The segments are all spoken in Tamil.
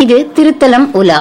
இது திருத்தலம் உலா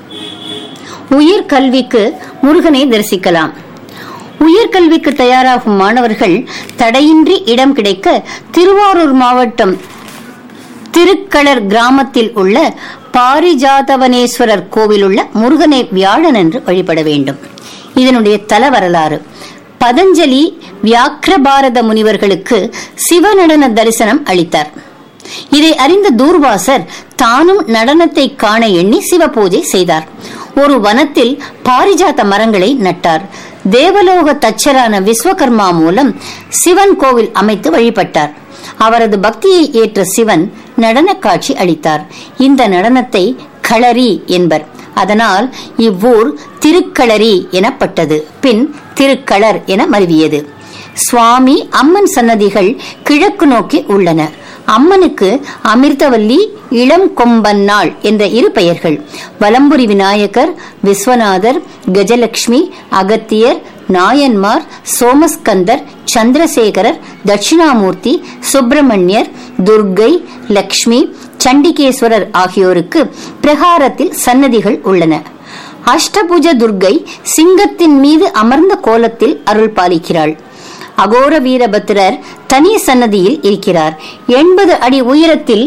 உயர் கல்விக்கு முருகனை தரிசிக்கலாம் உயர்கல்விக்கு தயாராகும் மாணவர்கள் தடையின்றி இடம் கிடைக்க திருவாரூர் மாவட்டம் திருக்களர் கிராமத்தில் உள்ள பாரிஜாதவனேஸ்வரர் கோவில் உள்ள முருகனை வியாழனன்று வழிபட வேண்டும் இதனுடைய தல வரலாறு பதஞ்சலி வியாக்கிரபாரத முனிவர்களுக்கு சிவநடன தரிசனம் அளித்தார் இதை அறிந்த தூர்வாசர் தானும் நடனத்தை காண எண்ணி சிவ பூஜை செய்தார் ஒரு வனத்தில் பாரிஜாத மரங்களை நட்டார் தேவலோக தச்சரான விஸ்வகர்மா மூலம் சிவன் கோவில் அமைத்து வழிபட்டார் அவரது பக்தியை ஏற்ற சிவன் நடன காட்சி அளித்தார் இந்த நடனத்தை களரி என்பர் அதனால் இவ்வூர் திருக்களரி எனப்பட்டது பின் திருக்களர் என மருவியது சுவாமி அம்மன் சன்னதிகள் கிழக்கு நோக்கி உள்ளன அம்மனுக்கு அமிர்தவல்லி இளம் கொம்பன்னாள் என்ற இரு பெயர்கள் வலம்புரி விநாயகர் விஸ்வநாதர் கஜலட்சுமி அகத்தியர் நாயன்மார் சோமஸ்கந்தர் சந்திரசேகரர் தட்சிணாமூர்த்தி சுப்பிரமணியர் துர்கை லக்ஷ்மி சண்டிகேஸ்வரர் ஆகியோருக்கு பிரகாரத்தில் சன்னதிகள் உள்ளன அஷ்டபுஜ துர்கை சிங்கத்தின் மீது அமர்ந்த கோலத்தில் அருள் பாலிக்கிறாள் அகோர வீரபத்திரர் தனி சன்னதியில் இருக்கிறார் எண்பது அடி உயரத்தில்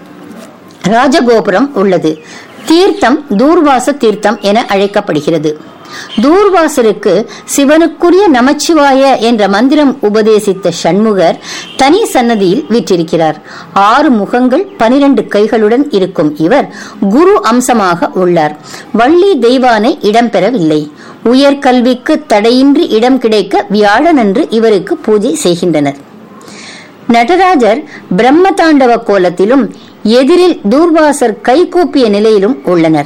ராஜகோபுரம் உள்ளது தீர்த்தம் தூர்வாச தீர்த்தம் என அழைக்கப்படுகிறது தூர்வாசருக்கு சிவனுக்குரிய நமச்சிவாய என்ற மந்திரம் உபதேசித்த சண்முகர் தனி சன்னதியில் வீற்றிருக்கிறார் ஆறு முகங்கள் பனிரெண்டு கைகளுடன் இருக்கும் இவர் குரு அம்சமாக உள்ளார் வள்ளி தெய்வானை இடம்பெறவில்லை உயர்கல்விக்கு தடையின்றி இடம் கிடைக்க வியாழனன்று இவருக்கு பூஜை செய்கின்றனர் நடராஜர் பிரம்ம தாண்டவ கோலத்திலும் எதிரில் தூர்வாசர் கைகூப்பிய நிலையிலும் உள்ளனர்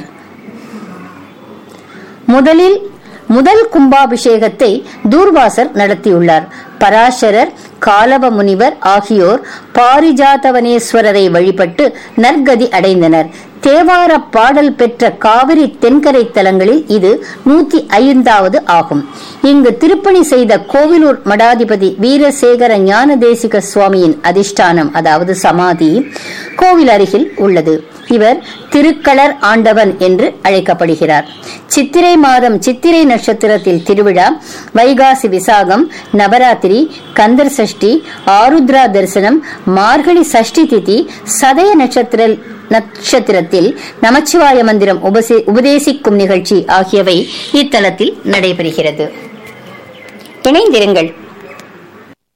முதலில் முதல் கும்பாபிஷேகத்தை தூர்வாசர் நடத்தியுள்ளார் பராசரர் காலவ முனிவர் ஆகியோர் பாரிஜாதவனேஸ்வரரை வழிபட்டு நற்கதி அடைந்தனர் தேவார பாடல் பெற்ற காவிரி தென்கரை தலங்களில் இது நூத்தி ஐந்தாவது ஆகும் இங்கு திருப்பணி செய்த கோவிலூர் மடாதிபதி வீரசேகர ஞான தேசிக சுவாமியின் அதிஷ்டானம் அதாவது சமாதி கோவில் அருகில் உள்ளது இவர் திருக்களர் ஆண்டவன் என்று அழைக்கப்படுகிறார் சித்திரை மாதம் சித்திரை நட்சத்திரத்தில் திருவிழா வைகாசி விசாகம் நவராத்திரி கந்தர் சஷ்டி ஆருத்ரா தரிசனம் மார்கழி சஷ்டி திதி சதய நட்சத்திர நட்சத்திரத்தில் நமச்சிவாய மந்திரம் உபசே- உபதேசிக்கும் நிகழ்ச்சி ஆகியவை இத்தலத்தில் நடைபெறுகிறது இணைந்திருங்கள்